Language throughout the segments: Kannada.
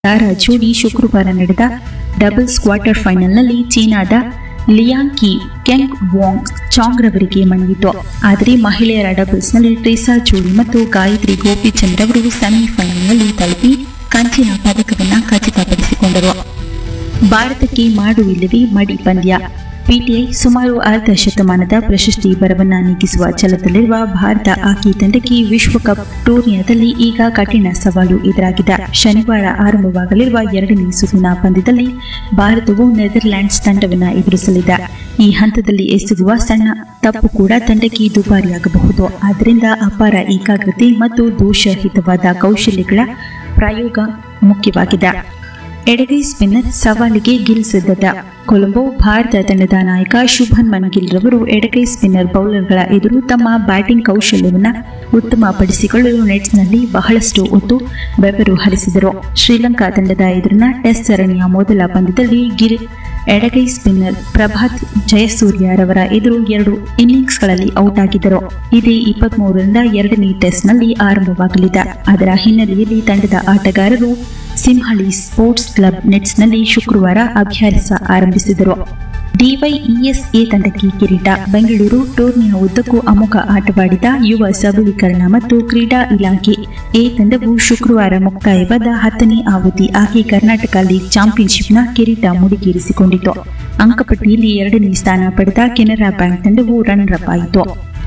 ತಾರಾ ಜೋಡಿ ಶುಕ್ರವಾರ ನಡೆದ ಡಬಲ್ಸ್ ಕ್ವಾರ್ಟರ್ ಫೈನಲ್ನಲ್ಲಿ ಚೀನಾದ ಲಿಯಾಂಕಿ ಕೆಂಗ್ ವಾಂಗ್ ಚಾಂಗ್ ರವರಿಗೆ ಮಣಿಯಿತು ಆದರೆ ಮಹಿಳೆಯರ ಡಬಲ್ಸ್ನಲ್ಲಿ ಟ್ರೇಸಾ ಜೋಡಿ ಮತ್ತು ಗಾಯತ್ರಿ ಗೋಪಿಚಂದ್ ರವರು ಸೆಮಿಫೈನಲ್ನಲ್ಲಿ ತಲುಪಿ ಕಂಚಿನ ಪದಕವನ್ನು ಖಚಿತಪಡಿಸಿಕೊಂಡರು ಭಾರತಕ್ಕೆ ಮಾಡು ಇಲ್ಲವೇ ಮಡಿ ಪಂದ್ಯ ಪಿಟಿಐ ಸುಮಾರು ಅರ್ಧ ಶತಮಾನದ ಪ್ರಶಸ್ತಿ ಬರವನ್ನ ನೀಗಿಸುವ ಛಲದಲ್ಲಿರುವ ಭಾರತ ಹಾಕಿ ತಂಡಕ್ಕೆ ವಿಶ್ವಕಪ್ ಟೂರ್ನಿಯಾದಲ್ಲಿ ಈಗ ಕಠಿಣ ಸವಾಲು ಎದುರಾಗಿದೆ ಶನಿವಾರ ಆರಂಭವಾಗಲಿರುವ ಎರಡನೇ ಸುತ್ತಿನ ಪಂದ್ಯದಲ್ಲಿ ಭಾರತವು ನೆದರ್ಲ್ಯಾಂಡ್ಸ್ ತಂಡವನ್ನು ಎದುರಿಸಲಿದೆ ಈ ಹಂತದಲ್ಲಿ ಎಸಗುವ ಸಣ್ಣ ತಪ್ಪು ಕೂಡ ತಂಡಕ್ಕೆ ದುಬಾರಿಯಾಗಬಹುದು ಆದ್ದರಿಂದ ಅಪಾರ ಏಕಾಗ್ರತೆ ಮತ್ತು ದೋಷರಹಿತವಾದ ಕೌಶಲ್ಯಗಳ ಪ್ರಯೋಗ ಮುಖ್ಯವಾಗಿದೆ ಎಡಗೈ ಸ್ಪಿನ್ನರ್ ಸವಾಲಿಗೆ ಗಿಲ್ ಸಿದ್ಧತೆ ಕೊಲಂಬೋ ಭಾರತ ತಂಡದ ನಾಯಕ ಶುಭನ್ ಮನ್ ಗಿಲ್ ರವರು ಎಡಗೈ ಸ್ಪಿನ್ನರ್ ಬೌಲರ್ಗಳ ಎದುರು ತಮ್ಮ ಬ್ಯಾಟಿಂಗ್ ಕೌಶಲ್ಯವನ್ನು ಉತ್ತಮಪಡಿಸಿಕೊಳ್ಳಲು ನೆಟ್ಸ್ನಲ್ಲಿ ಬಹಳಷ್ಟು ಹೊತ್ತು ಬೆವರು ಹರಿಸಿದರು ಶ್ರೀಲಂಕಾ ತಂಡದ ಎದುರಿನ ಟೆಸ್ಟ್ ಸರಣಿಯ ಮೊದಲ ಪಂದ್ಯದಲ್ಲಿ ಗಿಲ್ ಎಡಗೈ ಸ್ಪಿನ್ನರ್ ಪ್ರಭಾತ್ ಜಯಸೂರ್ಯ ರವರ ಎದುರು ಎರಡು ಇನ್ನಿಂಗ್ಸ್ಗಳಲ್ಲಿ ಔಟ್ ಆಗಿದ್ದರು ಇದೇ ಇಪ್ಪತ್ಮೂರರಿಂದ ಎರಡನೇ ಟೆಸ್ಟ್ನಲ್ಲಿ ಆರಂಭವಾಗಲಿದೆ ಅದರ ಹಿನ್ನೆಲೆಯಲ್ಲಿ ತಂಡದ ಆಟಗಾರರು ಸಿಂಹಳಿ ಸ್ಪೋರ್ಟ್ಸ್ ಕ್ಲಬ್ ನೆಟ್ಸ್ನಲ್ಲಿ ಶುಕ್ರವಾರ ಅಭ್ಯಾಸ ಆರಂಭಿಸಿದರು ಡಿವೈಇಎಸ್ಎ ತಂಡಕ್ಕೆ ಕಿರೀಟ ಬೆಂಗಳೂರು ಟೂರ್ನಿಯ ಉದ್ದಕ್ಕೂ ಅಮೋಘ ಆಟವಾಡಿದ ಯುವ ಸಬಲೀಕರಣ ಮತ್ತು ಕ್ರೀಡಾ ಇಲಾಖೆ ಎ ತಂಡವು ಶುಕ್ರವಾರ ಮುಕ್ತಾಯವಾದ ಹತ್ತನೇ ಆವೃತ್ತಿ ಆಕೆ ಕರ್ನಾಟಕ ಲೀಗ್ ಚಾಂಪಿಯನ್ಶಿಪ್ನ ಕಿರೀಟ ಮುಡಿಗೇರಿಸಿಕೊಂಡಿತು ಅಂಕಪಟ್ಟಿಯಲ್ಲಿ ಎರಡನೇ ಸ್ಥಾನ ಪಡೆದ ಕೆನರಾ ಬ್ಯಾಂಕ್ ತಂಡವು ರನ್ನರ್ ಅಪ್ ಆಯಿತು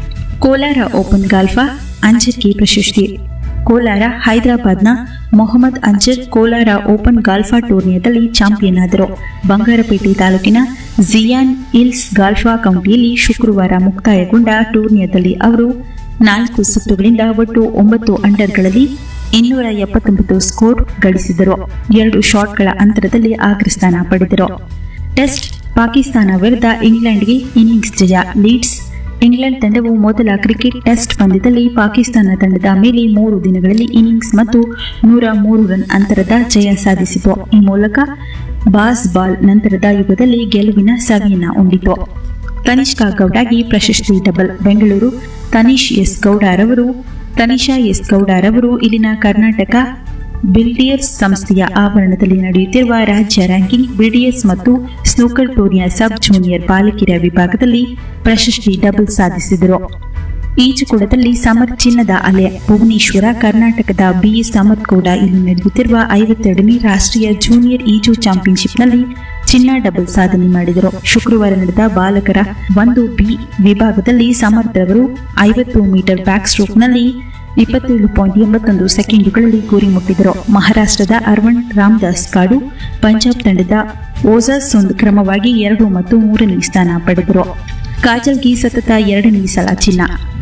ಕೋಲಾರ ಓಪನ್ ಗಾಲ್ಫ ಅಂಜರ್ಗೆ ಪ್ರಶಸ್ತಿ ಕೋಲಾರ ಹೈದರಾಬಾದ್ನ ಮೊಹಮ್ಮದ್ ಅಂಜರ್ ಕೋಲಾರ ಓಪನ್ ಗಾಲ್ಫಾ ಟೂರ್ನಿಯಾದಲ್ಲಿ ಚಾಂಪಿಯನ್ ಆದರು ಬಂಗಾರಪೇಟೆ ತಾಲೂಕಿನ ಜಿಯಾನ್ ಇಲ್ಸ್ ಗಾಲ್ಫಾ ಕೌಂಟಿಯಲ್ಲಿ ಶುಕ್ರವಾರ ಮುಕ್ತಾಯಗೊಂಡ ಟೂರ್ನಿಯಾದಲ್ಲಿ ಅವರು ನಾಲ್ಕು ಸುತ್ತುಗಳಿಂದ ಒಟ್ಟು ಒಂಬತ್ತು ಅಂಡರ್ಗಳಲ್ಲಿ ಇನ್ನೂರ ಎಪ್ಪತ್ತೊಂಬತ್ತು ಸ್ಕೋರ್ ಗಳಿಸಿದರು ಎರಡು ಶಾಟ್ಗಳ ಅಂತರದಲ್ಲಿ ಅಗ್ರಸ್ಥಾನ ಪಡೆದರು ಟೆಸ್ಟ್ ಪಾಕಿಸ್ತಾನ ವಿರುದ್ಧ ಇಂಗ್ಲೆಂಡ್ಗೆ ಇನ್ನಿಂಗ್ಸ್ ಜಯ ಲೀಡ್ಸ್ ಇಂಗ್ಲೆಂಡ್ ತಂಡವು ಮೊದಲ ಕ್ರಿಕೆಟ್ ಟೆಸ್ಟ್ ಪಂದ್ಯದಲ್ಲಿ ಪಾಕಿಸ್ತಾನ ತಂಡದ ಮೇಲೆ ಮೂರು ದಿನಗಳಲ್ಲಿ ಇನ್ನಿಂಗ್ಸ್ ಮತ್ತು ನೂರ ಮೂರು ರನ್ ಅಂತರದ ಜಯ ಸಾಧಿಸಿತು ಈ ಮೂಲಕ ಬಾಸ್ ಬಾಲ್ ನಂತರದ ಯುಗದಲ್ಲಿ ಗೆಲುವಿನ ಸವಿಯನ್ನ ಉಂಡಿತು ತನಿಷ್ಕಾ ಗೌಡಗೆ ಪ್ರಶಸ್ತಿ ಡಬಲ್ ಬೆಂಗಳೂರು ತನಿಷ್ ಎಸ್ ಗೌಡರವರು ತನಿಷಾ ಎಸ್ ಗೌಡರವರು ಇಲ್ಲಿನ ಕರ್ನಾಟಕ ಬಿಲ್ಡಿಯರ್ಸ್ ಸಂಸ್ಥೆಯ ಆವರಣದಲ್ಲಿ ನಡೆಯುತ್ತಿರುವ ರಾಜ್ಯ ರ್ಯಾಂಕಿಂಗ್ ಬಿಡಿಎಸ್ ಮತ್ತು ಸ್ನೂಕರ್ ಟೂರ್ನಿಯ ಸಬ್ ಜೂನಿಯರ್ ಬಾಲಕಿಯರ ವಿಭಾಗದಲ್ಲಿ ಪ್ರಶಸ್ತಿ ಡಬಲ್ ಸಾಧಿಸಿದರು ಈಜುಕೊಳದಲ್ಲಿ ಸಮರ್ ಚಿನ್ನದ ಅಲೆ ಭುವನೇಶ್ವರ ಕರ್ನಾಟಕದ ಬಿ ಸಮರ್ ಕೂಡ ಇಲ್ಲಿ ನಡೆಯುತ್ತಿರುವ ಐವತ್ತೆರಡನೇ ರಾಷ್ಟ್ರೀಯ ಜೂನಿಯರ್ ಈಜು ಚಾಂಪಿಯನ್ಶಿಪ್ನಲ್ಲಿ ಚಿನ್ನ ಡಬಲ್ ಸಾಧನೆ ಮಾಡಿದರು ಶುಕ್ರವಾರ ನಡೆದ ಬಾಲಕರ ಒಂದು ಬಿ ವಿಭಾಗದಲ್ಲಿ ಸಮರ್ಥ್ ರವರು ಐವತ್ತು ಮೀಟರ್ ಬ್ಯಾಕ್ ಸ್ಟ್ರೋಕ್ನಲ್ಲಿ ಇಪ್ಪತ್ತೇಳು ಪಾಯಿಂಟ್ ಎಂಬತ್ತೊಂದು ಸೆಕೆಂಡುಗಳಲ್ಲಿ ಗುರಿ ಮುಟ್ಟಿದರು ಮಹಾರಾಷ್ಟ್ರದ ಅರವಣ್ ರಾಮದಾಸ್ ಕಾಡು ಪಂಜಾಬ್ ತಂಡದ ಓಜಾಸುಂದ್ ಕ್ರಮವಾಗಿ ಎರಡು ಮತ್ತು ಮೂರನೇ ಸ್ಥಾನ ಪಡೆದರು ಕಾಜಲ್ಗೆ ಸತತ ಎರಡನೇ ಸಲ ಚಿನ್ನ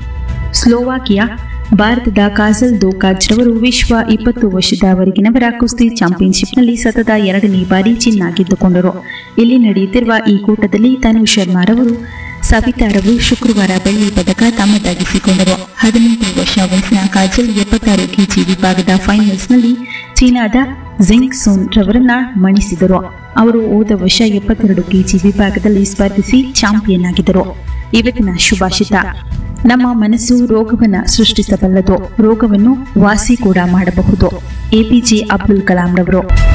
ಸ್ಲೋವಾಕಿಯಾ ಭಾರತದ ಕಾಜಲ್ ದೋಕಾಜ್ ರವರು ವಿಶ್ವ ಇಪ್ಪತ್ತು ವರ್ಷದವರೆಗಿನವರ ಕುಸ್ತಿ ಚಾಂಪಿಯನ್ಶಿಪ್ನಲ್ಲಿ ಸತತ ಎರಡನೇ ಬಾರಿ ಚಿನ್ನ ಗೆದ್ದುಕೊಂಡರು ಇಲ್ಲಿ ನಡೆಯುತ್ತಿರುವ ಈ ಕೂಟದಲ್ಲಿ ತನು ಶರ್ಮಾರವರು ಸವಿತಾರವರು ಶುಕ್ರವಾರ ಬೆಳ್ಳಿ ಪದಕ ತಮ್ಮದಾಗಿಸಿಕೊಂಡರು ಹದಿನೆಂಟು ವರ್ಷ ವಯಸ್ಸಿನ ಕಾಜಲ್ ಎಪ್ಪತ್ತಾರು ಕೆಜಿ ವಿಭಾಗದ ಫೈನಲ್ಸ್ನಲ್ಲಿ ಚೀನಾದ ಜಿಂಗ್ ಸೂನ್ ರವರನ್ನ ಮಣಿಸಿದರು ಅವರು ಹೋದ ವರ್ಷ ಎಪ್ಪತ್ತೆರಡು ಕೆಜಿ ವಿಭಾಗದಲ್ಲಿ ಸ್ಪರ್ಧಿಸಿ ಚಾಂಪಿಯನ್ ಆಗಿದ್ದರು ಇವತ್ತಿನ ಶುಭಾಷಿತ ನಮ್ಮ ಮನಸ್ಸು ರೋಗವನ್ನು ಸೃಷ್ಟಿಸಬಲ್ಲದು ರೋಗವನ್ನು ವಾಸಿ ಕೂಡ ಮಾಡಬಹುದು ಎಪಿಜೆ ಅಬ್ದುಲ್ ಕಲಾಂ ರವರು